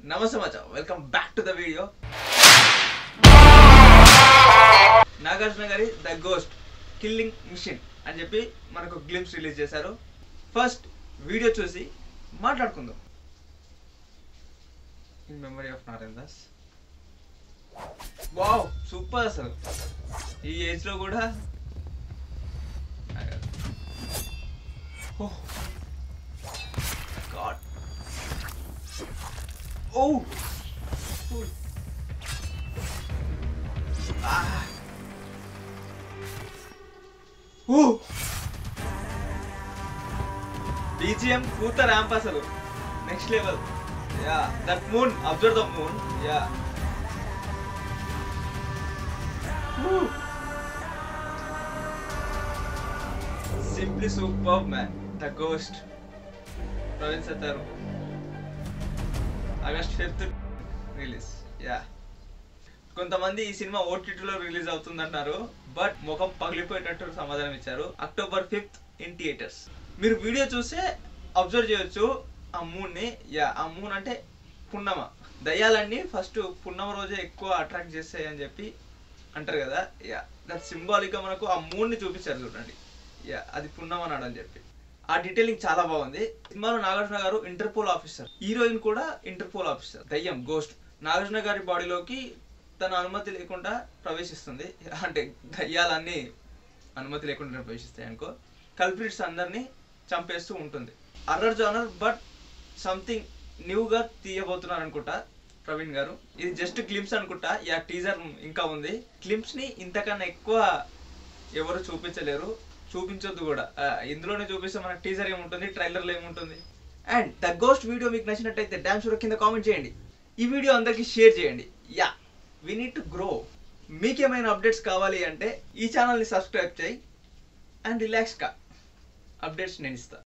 నమస్తే మచా welcome back to the video Nagarjuna గారి ద గోస్ట్ కిల్లింగ్ మిషన్ అని చెప్పి మనకు గ్లిమ్స్ రిలీజ్ చేశారు ఫస్ట్ వీడియో చూసి మాట్లాడుకుందాం in memory of Narayana Das wow super అసలు ఈ ఏజ్ లో కూడా oh God oh oh BGM కూత ర్యాంప్ అసలు next level yeah that moon observe the moon yeah simply super man the ghost Praveen Sattaru August fifth release yeah కొంతమంది ఈ సినిమా ఓటీటీలో release అవుతుందంటున్నారు but ముఖం పగిలిపోయేటట్టు సమాధానం ఇచ్చారు అక్టోబర్ ఫిఫ్త్ ఇన్ థియేటర్స్ మీరు వీడియో చూస్తే అబ్జర్వ్ చేయొచ్చు ఆ మూన్ని యా ఆ మూన్ అంటే పున్నమ దయ్యాలన్నీ ఫస్ట్ పున్నమ రోజే ఎక్కువ అట్రాక్ట్ చేస్తాయి అని చెప్పి అంటారు కదా యా దట్ సింబాలిక్గా మనకు ఆ మూన్ని చూపించారు చూడండి యా అది పున్నమ నాడు అని చెప్పి ఆ డీటెయిలింగ్ చాలా బాగుంది సినిమాలో నాగార్జున గారు ఇంటర్పోల్ ఆఫీసర్ హీరోయిన్ కూడా ఇంటర్పోల్ ఆఫీసర్ దయ్యం గోస్ట్ నాగార్జున గారి బాడీలోకి తన అనుమతి లేకుండా ప్రవేశిస్తుంది అంటే దయ్యాలన్నీ అనుమతి లేకుండా ప్రవేశిస్తాయి అనుకో కల్ప్రిట్స్ అందరినీ చంపేస్తూ ఉంటుంది అర్రర్ జానర్ బట్ సంథింగ్ న్యూగా తీయబోతున్నారు అనుకుంటా ప్రవీణ్ గారు ఇది జస్ట్ క్లిప్స్ అనుకుంటా యా టీజర్ ఇంకా ఉంది క్లిప్స్ ని ఇంతకన్నా ఎక్కువ ఎవరు చూపించలేరు చూపించొద్దు కూడా ఆ, ఇందులోనే చూపిస్తే మన టీజర్ ఏముంటుంది ట్రైలర్లో ఏముంటుంది అండ్ ద గోస్ట్ వీడియో మీకు నచ్చినట్టయితే డ్యామ్ షూర్ కింద కామెంట్ చేయండి ఈ వీడియో అందరికీ షేర్ చేయండి yeah we need to grow మీకేమైనా అప్డేట్స్ కావాలి అంటే ఈ ఛానల్ని సబ్స్క్రైబ్ చేయి అండ్ రిలాక్స్గా అప్డేట్స్ నేను ఇస్తా